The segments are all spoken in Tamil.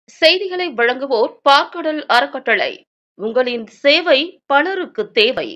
செய்திகளை வழங்குவோர் பார்க்கடல் அறக்கட்டளை உங்களின் சேவை பலருக்கு தேவை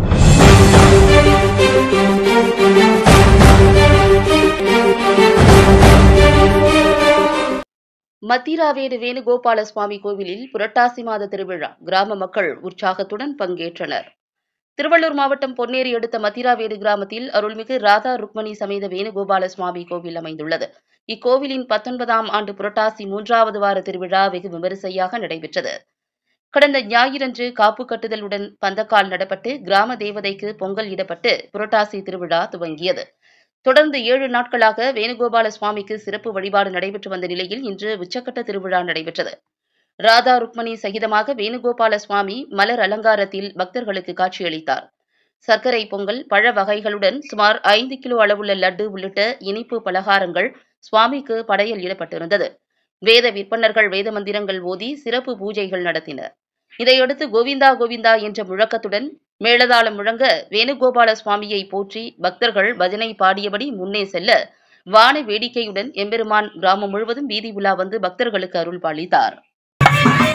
மத்திராவேடு வேணுகோபால சுவாமி கோவிலில் புரட்டாசி மாத திருவிழா கிராம மக்கள் உற்சாகத்துடன் பங்கேற்றனர் திருவள்ளூர் மாவட்டம் பொன்னேரி அடுத்த மத்திராவேடு கிராமத்தில் அருள்மிகு ராதா ருக்மணி சமேத வேணுகோபால சுவாமி கோவில் அமைந்துள்ளது இக்கோவிலின் பத்தொன்பதாம் ஆண்டு புரட்டாசி மூன்றாவது வார திருவிழா வெகு விமரிசையாக நடைபெற்றது கடந்த ஞாயிறன்று காப்பு கட்டுதலுடன் பந்தக்கால் நடப்பட்டு கிராம தேவதைக்கு பொங்கல் இடப்பட்டு புரட்டாசி திருவிழா துவங்கியது தொடர்ந்து ஏழு நாட்களாக வேணுகோபால சுவாமிக்கு சிறப்பு வழிபாடு நடைபெற்று வந்த நிலையில் இன்று உச்சக்கட்ட திருவிழா நடைபெற்றது ராதா ருக்மணி சகிதமாக வேணுகோபால சுவாமி மலர் அலங்காரத்தில் பக்தர்களுக்கு காட்சியளித்தார் சர்க்கரை பொங்கல் பழ வகைகளுடன் சுமார் ஐந்து கிலோ அளவுள்ள லட்டு உள்ளிட்ட இனிப்பு பலகாரங்கள் சுவாமிக்கு படையல் இடப்பட்டிருந்தது வேத விற்பனர்கள் வேத மந்திரங்கள் ஓதி சிறப்பு பூஜைகள் நடத்தினர் இதையடுத்து கோவிந்தா கோவிந்தா என்ற முழக்கத்துடன் மேளதாளம் முழங்க வேணுகோபால சுவாமியை போற்றி பக்தர்கள் பஜனை பாடியபடி முன்னே செல்ல வான வேடிக்கையுடன் எம்பெருமான் கிராமம் முழுவதும் வீதி உலா வந்து பக்தர்களுக்கு அருள் பாலித்தார்